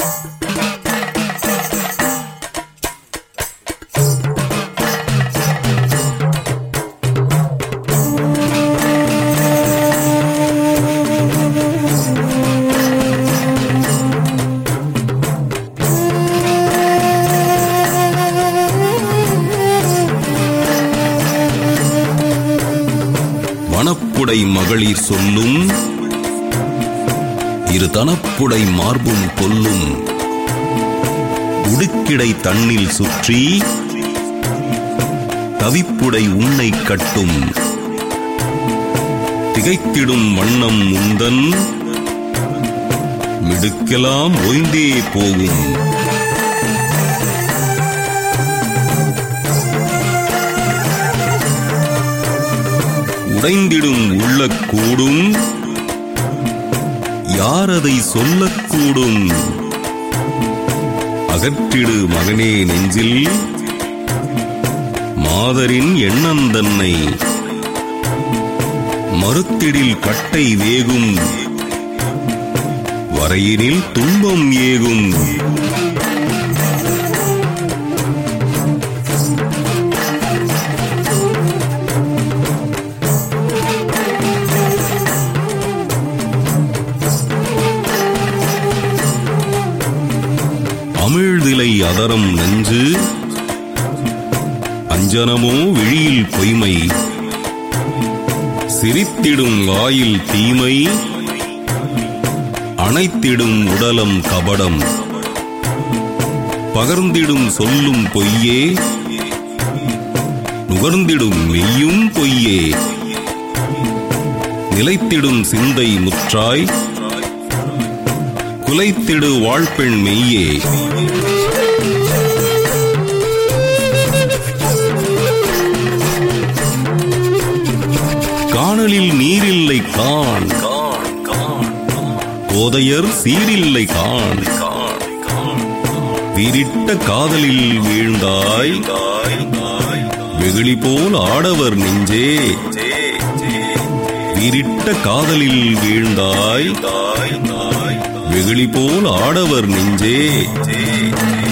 வனப்புடை மகளிர் சொல்லும் இரு தனப்புடை மார்பும் கொல்லும் உடுக்கிடை தன்னில் சுற்றி தவிப்புடை உன்னை கட்டும் திகைத்திடும் வண்ணம் உந்தன் மிடுக்கெல்லாம் ஓய்ந்தே போகும் உடைந்திடும் உள்ளக்கூடும் யார் அதை சொல்லக்கூடும் அகற்றிடு மகனே நெஞ்சில் மாதரின் எண்ணந்தன்னை மறுத்திடில் கட்டை வேகும் வரையினில் துன்பம் ஏகும் அமிழ்திலை அதரம் நெஞ்சு அஞ்சனமோ விழியில் பொய்மை சிரித்திடும் வாயில் தீமை அணைத்திடும் உடலம் கபடம் பகர்ந்திடும் சொல்லும் பொய்யே நுகர்ந்திடும் மெய்யும் பொய்யே நிலைத்திடும் சிந்தை முற்றாய் குலைத்திடு வாழ்பெண் மெய்யே காணலில் நீரில்லை காண் கோதையர் சீரில்லை காண் வீரிட்ட காதலில் வீழ்ந்தாய் வெகுளி போல் ஆடவர் நெஞ்சே வீரிட்ட காதலில் வீழ்ந்தாய் வெகுளி போல் ஆடவர் நெஞ்சே